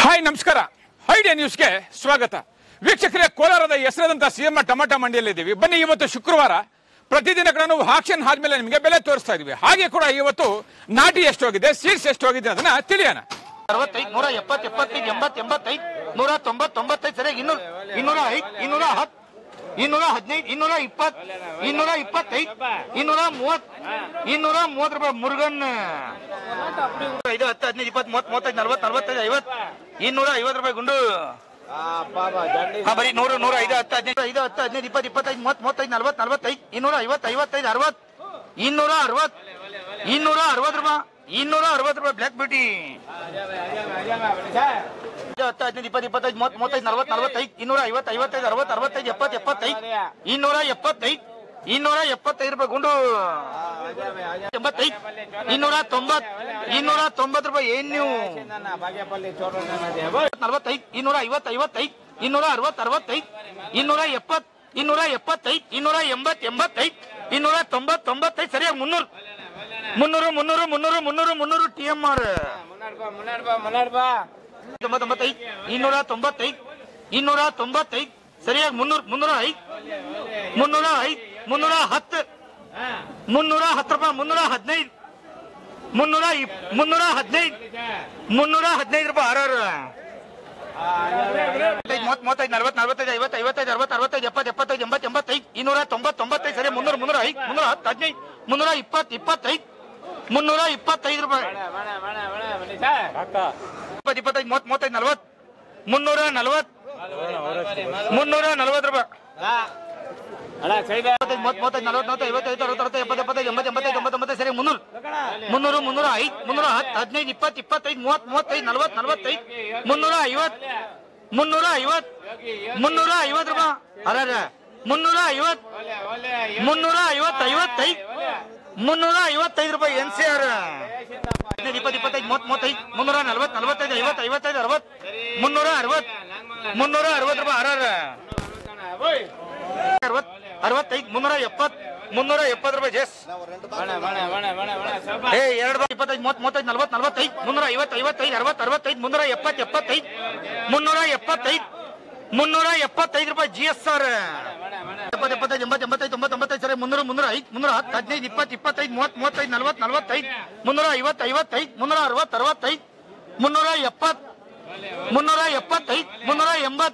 hi ನಮಸ್ಕಾರ ಹೈಡಿಯಾ ನ್ಯೂಸ್ಗೆ ಸ್ವಾಗತ ವೀಕ್ಷಕರೇ ಕೋಲಾರದ ಹೆಸರಾದಂಥ ಸಿಎಂ ಟಮಾಟ ಮಂಡಿಯಲ್ಲಿದ್ದೀವಿ ಬನ್ನಿ ಇವತ್ತು ಶುಕ್ರವಾರ ಪ್ರತಿದಿನ ಕೂಡ ನಾವು ಆಕ್ಷನ್ ಆದ್ಮೇಲೆ ನಿಮಗೆ ಬೆಲೆ ತೋರಿಸ್ತಾ ಇದೀವಿ ಹಾಗೆ ಕೂಡ ಇವತ್ತು ನಾಟಿ ಎಷ್ಟು ಹೋಗಿದೆ ಸೀಡ್ಸ್ ಎಷ್ಟು ಹೋಗಿದೆ ಅದನ್ನ ತಿಳಿಯೋಣ ಅರವತ್ತೈದು ನೂರ ಎಪ್ಪತ್ತು ಎಪ್ಪತ್ತೈದು ಎಂಬತ್ತು ಎಂಬತ್ತೈದು ನೂರ ತೊಂಬತ್ತು ತೊಂಬತ್ತೈದು ಸರಿಯಾಗಿ ಇನ್ನೂರ ಇನ್ನೂರ ಐದು ಇನ್ನೂರ ಹತ್ತು ಇನ್ನೂರ ಹದಿನೈದು ಇನ್ನೂರ ಇಪ್ಪತ್ತು ಇನ್ನೂರ ಇಪ್ಪತ್ತೈದು ಇನ್ನೂರ ಮೂವತ್ತು ಇನ್ನೂರ ಮೂವತ್ತು ರೂಪಾಯಿ ಮುರುಗನ್ ಐದು ಹತ್ತು ಹದಿನೈದು ಇಪ್ಪತ್ತು ಮೂವತ್ತು ಮೂವತ್ತೈದು ನಲ್ವತ್ತು ನಲ್ವತ್ತೈದು ಐವತ್ತು ಇನ್ನೂರ ಐವತ್ತು ರೂಪಾಯಿ ಗುಂಡು ಹಾ ಬರೀ ನೂರು ನೂರ ಐದು ಹತ್ತು ಹದಿನೈದು ಐದು ಹತ್ತು ಹದಿನೈದು ಇಪ್ಪತ್ತು ಇಪ್ಪತ್ತೈದು ಮೂವತ್ತು ಮೂವತ್ತೈದು ನಲ್ವತ್ತು ನಲ್ವತ್ತೈದು ಇನ್ನೂರ ಐವತ್ತು ಐವತ್ತೈದು ಅರವತ್ತು ಇನ್ನೂರ ಅರವತ್ತು ಇನ್ನೂರ ಅರವತ್ತು ರೂಪಾಯಿ ಇನ್ನೂರ ಅರವತ್ತು ರೂಪಾಯಿ ಬ್ಲ್ಯಾಕ್ ಬ್ಯೂಟಿ ಹತ್ತು ಹದಿನೈದು ಇಪ್ಪತ್ತು ಇಪ್ಪತ್ತೈದು ಮೂವತ್ತು ಮೂವತ್ತೈದು ನಲ್ವತ್ತು ನಲ್ವತ್ತೈದು ಇನ್ನೂರ ಐವತ್ತು ಐವತ್ತೈದು ಅರವತ್ತು ಅರವತ್ತೈದು ಎಪ್ಪತ್ತು ಎಪ್ಪತ್ತೈದು ಇನ್ನೂರ ಎಪ್ಪತ್ತೈದು ಇನ್ನೂರ ಎಪ್ಪತ್ತೈದು ರೂಪಾಯಿ ಗುಂಡು ಎಂಬತ್ತೈದು ಇನ್ನೂರ ತೊಂಬತ್ತು ಇನ್ನೂರ ತೊಂಬತ್ತು ರೂಪಾಯಿ ಏನ್ ನೀವು ನಲವತ್ತೈದು ಇನ್ನೂರ ಐವತ್ತು ಐವತ್ತೈದು ಇನ್ನೂರ ಅರವತ್ತು ಅರವತ್ತೈದು ಇನ್ನೂರ ಎಪ್ಪತ್ತು ಇನ್ನೂರ ಎಪ್ಪತ್ತೈದು ಇನ್ನೂರ ಎಂಬತ್ತು ಎಂಬತ್ತೈದು ಇನ್ನೂರ ತೊಂಬತ್ತು ತೊಂಬತ್ತೈದು ಸರಿಯಾಗಿ ಮುನ್ನೂರು ಮುನ್ನೂರು ಮುನ್ನೂರು ಮುನ್ನೂರು ಮುನ್ನೂರು ಮುನ್ನೂರು ಟಿ ಎಂ ಆರ್ ತೊಂಬತ್ತೊಂಬತ್ತೈದು ಇನ್ನೂರ ತೊಂಬತ್ತೈದು ಇನ್ನೂರ ತೊಂಬತ್ತೈದು ಸರಿಯಾಗಿ ಮುನ್ನೂರು ಮುನ್ನೂರ ಐದು ಮುನ್ನೂರ ಐದು ಮುನ್ನೂರ ಹತ್ತು ಮುನ್ನೂರ ಹತ್ತು ರೂಪಾಯಿ ಮುನ್ನೂರ ಹದಿನೈದು ಮುನ್ನೂರ ಇಪ್ ಮುನ್ನೂರ ಹದಿನೈದು ಮುನ್ನೂರ ಹದಿನೈದು ರೂಪಾಯಿ ಆರಾರು ಮೂವತ್ತು ಮೂವತ್ತೈದು ನಲ್ವತ್ತು ನಲ್ವತ್ತೈದು ಐವತ್ತು ಐವತ್ತೈದು ಅರವತ್ತು ಅರವತ್ತೈದು ಎಪ್ಪತ್ತು ಎಪ್ಪತ್ತೈದು ಎಂಬತ್ತು ಎಂಬತ್ತೈದು ಇನ್ನೂರ ತೊಂಬತ್ತು ತೊಂಬತ್ತೈದು ಸರಿ ಮುನ್ನೂರ ಮುನ್ನೂರ ಐದು ಮುನ್ನೂರ ಹತ್ತು ಹದಿನೈದು ಮುನ್ನೂರ ಇಪ್ಪತ್ತು ಇಪ್ಪತ್ತೈದು ಮುನ್ನೂರ ಇಪ್ಪತ್ತೈದು ರೂಪಾಯಿ ಇಪ್ಪತ್ತು ಇಪ್ಪತ್ತೈದು ಮೂವತ್ತು ಮೂವತ್ತೈದು ನಲ್ವತ್ತು ಮುನ್ನೂರ ನಲ್ವತ್ತು ಮುನ್ನೂರ ನಲ್ವತ್ತು ರೂಪಾಯಿ ಇಪ್ಪತ್ತೈದು ಮೂವತ್ತು ಮೂವತ್ತೈದು ನಲ್ವತ್ತು ನಲ್ವತ್ತು ಐವತ್ತೈದು ಅರವತ್ತು ಅರವತ್ತು ಎಪ್ಪತ್ತು ಎಪ್ಪತ್ತೈದು ಎಂಬತ್ತು ಎಂಬತ್ತೈದು ತೊಂಬತ್ತೊಂಬತ್ತು ಸರಿ ಮುನ್ನೂರು ಮುನ್ನೂರು ಮುನ್ನೂರ ಐದು ಮುನ್ನೂರ ಹತ್ತು ಹದಿನೈದು ಇಪ್ಪತ್ತು ಇಪ್ಪತ್ತೈದು ಮೂವತ್ತು ಮೂವತ್ತೈದು ನಲ್ವತ್ತು ನಲ್ವತ್ತೈದು ಮುನ್ನೂರ ಐವತ್ತು ಮುನ್ನೂರ ಐವತ್ತು ಮುನ್ನೂರ ಐವತ್ತು ರೂಪಾಯಿ ಅರ ಮುನ್ನೂರ ಐವತ್ತು ಮುನ್ನೂರ ಐವತ್ತು ಐವತ್ತೈದು ಮುನ್ನೂರ ಐವತ್ತೈದು ರೂಪಾಯಿ ಎನ್ ಸಿ ಆರ್ ಹದಿನೈದು ಇಪ್ಪತ್ತು ಇಪ್ಪತ್ತೈದು ಮೂವತ್ತು ಮೂವತ್ತೈದು ಮುನ್ನೂರ ನಲ್ವತ್ತು ನಲ್ವತ್ತೈದು ಐವತ್ತು ಐವತ್ತೈದು ಅರವತ್ತು ಮುನ್ನೂರ ಅರವತ್ತು ಮುನ್ನೂರ ಅರವತ್ತು ರೂಪಾಯಿ ಅರ ಅರವತ್ತು ಅರವತ್ತೈದು ಮುನ್ನೂರ ಎಪ್ಪತ್ತು ಮುನ್ನೂರ ಎಪ್ಪತ್ತು ರೂಪಾಯಿ ಜೆಸ್ ಏ ಎರಡು ಬಾರಿ ಇಪ್ಪತ್ತೈದು ಮೂವತ್ತು ಮೂವತ್ತೈದು ನಲ್ವತ್ತು ನಲ್ವತ್ತೈದು ಮುನ್ನೂರ ಐವತ್ತು ಐವತ್ತೈದು ಅರವತ್ತು ಅರವತ್ತೈದು ಮುನ್ನೂರ ಎಪ್ಪತ್ತು ಎಪ್ಪತ್ತೈದು ಮುನ್ನೂರ ಎಪ್ಪತ್ತೈದು ಮುನ್ನೂರ ಎಪ್ಪತ್ತೈದು ರೂಪಾಯಿ ಜಿ ಎಸ್ ಆರ್ ಎಪ್ಪತ್ತು ಎಪ್ಪತ್ತೈದು ಎಂಬತ್ತು ಎಂಬತ್ತೈದು ತೊಂಬತ್ತೊಂಬತ್ತೈದು ಸರಿ ಮುನ್ನೂರ ಮುನ್ನೂರ ಐದು ಮುನ್ನೂರ ಹತ್ತು ಹದಿನೈದು ಇಪ್ಪತ್ತು ಇಪ್ಪತ್ತೈದು ಮೂವತ್ತು ಮೂವತ್ತೈದು ನಲ್ವತ್ತು ನಲ್ವತ್ತೈದು ಮುನ್ನೂರ ಐವತ್ತು ಐವತ್ತೈದು ಮುನ್ನೂರ ಅರವತ್ತು ಅರವತ್ತೈದು ಮುನ್ನೂರ ಎಪ್ಪತ್ತು ಮುನ್ನೂರ ಎಪ್ಪತ್ತೈದು ಮುನ್ನೂರ ಎಂಬತ್ತು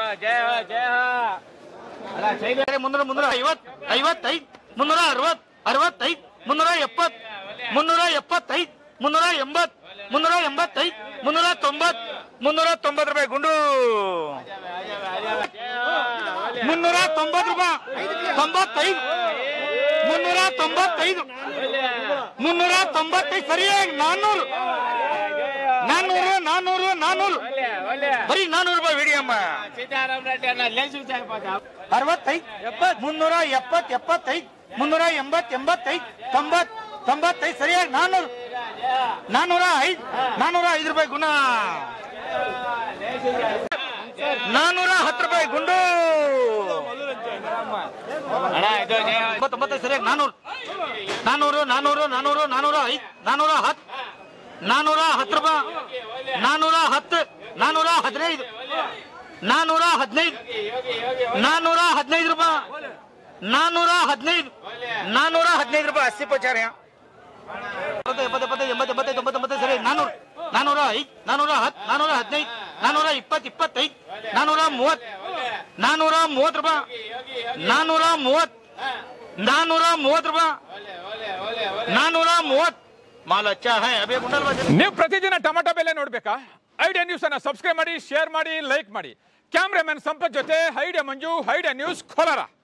ಮುನ್ನೂರ ಮುನ್ನೂರ ಐವತ್ತು ಐವತ್ತೈದು ಮುನ್ನೂರ ಅರವತ್ತು ಅರವತ್ತೈದು ಮುನ್ನೂರ ಎಪ್ಪತ್ತು ಮುನ್ನೂರ ಎಪ್ಪತ್ತೈದು ಮುನ್ನೂರ ಎಂಬತ್ತು ಮುನ್ನೂರ ಎಂಬತ್ತೈದು ಮುನ್ನೂರ ತೊಂಬತ್ತು ಮುನ್ನೂರ ತೊಂಬತ್ತು ರೂಪಾಯಿ ಗುಂಡು ಮುನ್ನೂರ ತೊಂಬತ್ತು ರೂಪಾಯಿ ತೊಂಬತ್ತೈದು ಮುನ್ನೂರ ತೊಂಬತ್ತೈದು ಮುನ್ನೂರ ತೊಂಬತ್ತೈದು ಸರಿಯಾಗಿ ನಾನ್ನೂರು ನಾನ್ನೂರು ನಾನ್ನೂರು ನಾನ್ನೂರು ಬರೀ ನಾನ್ನೂರು ರೂಪಾಯಿ ವಿಡಿಯಮ್ಮ ಅರವತ್ತೈದು ಮುನ್ನೂರ ಎಪ್ಪತ್ ಎಪ್ಪತ್ತೈದು ಮುನ್ನೂರ ಎಂಬತ್ ಎಂಬತ್ತೈದು ತೊಂಬತ್ ತೊಂಬತ್ತೈದು ಸರಿಯಾಗಿ ನಾನ್ನೂರು ನಾನ್ನೂರ ಐದು ನಾನ್ನೂರ ಐದು ರೂಪಾಯಿ ಗುಣ ನಾನ್ನೂರ ಹತ್ತು ರೂಪಾಯಿ ಗುಂಡು ತೊಂಬತ್ತೈದು ಸರಿಯಾಗಿ ನಾನ್ನೂರು ನಾನ್ನೂರು ನಾನ್ನೂರು ನಾನ್ನೂರು ನಾನ್ನೂರ ಐದು ನಾನ್ನೂರ ಹತ್ತು ನಾನ್ನೂರ ಹತ್ತು ರೂಪಾಯಿ ನಾನ್ನೂರ ಹತ್ತು ನಾನ್ನೂರ ಹದಿನೈದು ನಾನ್ನೂರ ಹದಿನೈದು ನಾನ್ನೂರ ಹದಿನೈದು ರೂಪಾಯಿ ನಾನ್ನೂರ ಹದಿನೈದು ನಾನ್ನೂರ ಹದಿನೈದು ರೂಪಾಯಿ ಅಸ್ಸಿ ಪಚಾರ ಎಪ್ಪತ್ತು ಎಪ್ಪತ್ತೈದು ಎಂಬತ್ತು ಎಂಬತ್ತೈದು ತೊಂಬತ್ತೊಂಬತ್ತೈದು ಸರಿ ನಾನ್ನೂರು ನಾನ್ನೂರ ಐದು ನಾನ್ನೂರ ಹತ್ತು ನಾನ್ನೂರ ಹದಿನೈದು ನಾನ್ನೂರ ಇಪ್ಪತ್ತು ಇಪ್ಪತ್ತೈದು ನಾನ್ನೂರ ಮೂವತ್ತು ನಾನ್ನೂರ ಮೂವತ್ತು ರೂಪಾಯಿ ನಾನ್ನೂರ ಮೂವತ್ತು ನಾನ್ನೂರ ಮೂವತ್ತು ರೂಪಾಯಿ ನಾನ್ನೂರ ಮೂವತ್ತು ಮಾಲ್ ಅಚ್ಚಾ ಹೈ ಅಭಿ ಗುಂಡಲ್ ಬಾಜಿ ನೀವು ಪ್ರತಿದಿನ ಟೊಮೆಟೊ ಬೆಲೆ ನೋಡ್ಬೇಕಾ ಐಡಿಯಾ ನ್ಯೂಸ್ ಅನ್ನ ಸಬ್ಸ್ಕ್ರೈಬ್ ಮಾಡಿ ಶೇರ್ ಮಾಡಿ ಲೈಕ್ ಮಾಡಿ ಕ್ಯಾಮ್ರಾಮನ್ ಸಂಪತ್ ಜೊತೆ Idea Manju Idea News Kolar